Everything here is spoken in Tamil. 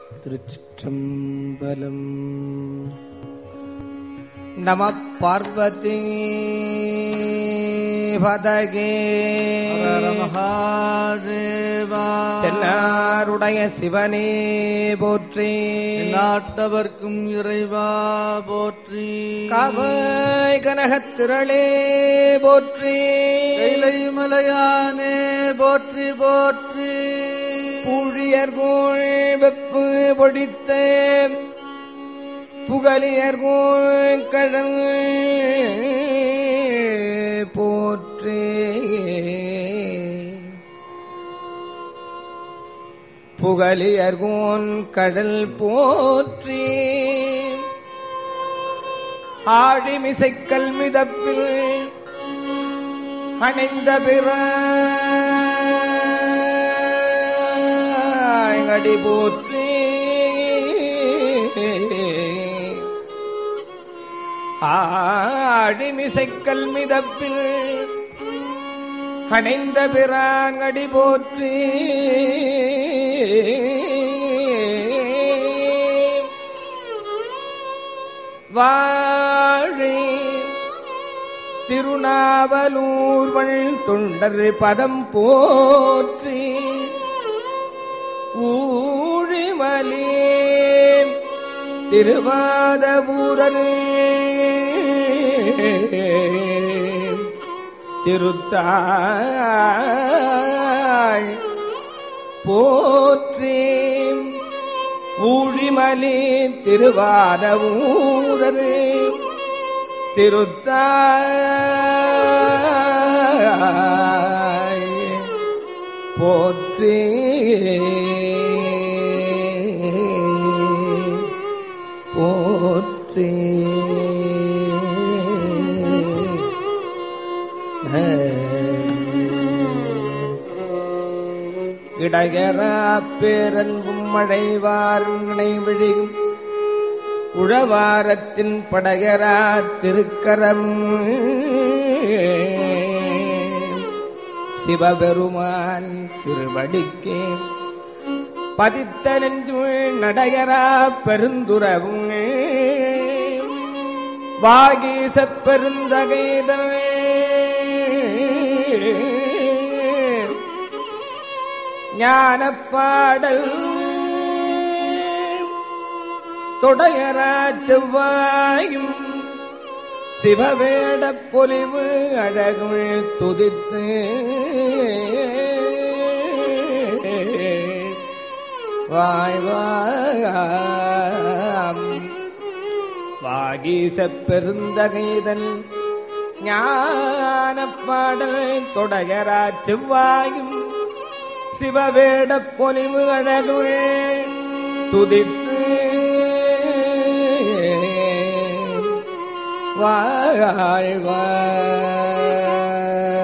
திருச்சிற்றம்பலம் நம பார்வதி பதகே ஹர மகாதேவா தென்னாருடைய சிவனே போற்றி நாட்டவர்க்கும் இறைவா போற்றி காவாய் கனகத் திரளே போற்றி கைலை மலையானே போற்றி போற்றி பூழியர்கோள் வெப்பு பொடித்த புகழியர்கோள் கடல் போற்றி புகழியர்கோன் கடல் போற்றி ஆழிமிசைக்கல் மிதப்பில் அணைந்த பிற அடி போற்றி ஆழிமிசைக்கல் மிதப்பில் அணைந்த பிறாங்கடி போற்றி வாழி திருநாவலூர்வள் தொண்டர் பதம் போற்றி ஊழிமலே திருவாதபூரர் திருத்தாள் போற்றி ஊழிமலே திருவாத ஊரர் திருத்தாள் போற்றி போற்றி இடையரா பேரன்பும் மழைவார் நினைவிழியும் உழவாரத்தின் படையரா திருக்கரம் சிவபெருமான் திருவடிக்கே பதித்த நெஞ்சு நடையரா பெருந்துறவும் வாகீசப் பெருந்தகைதல் ஞானப்பாடல் தொடையரா செவ்வாயும் சிவவேடப் பொலிவு அழகுள் துதித்து வாழ்வாம் வாகீசப் பெருந்தகைதன் ஞானப்பாடல் தொடையரா செவ்வாயும் சிவவேடப் பொலிவு அழகுள் துதித்து வாழ்வார்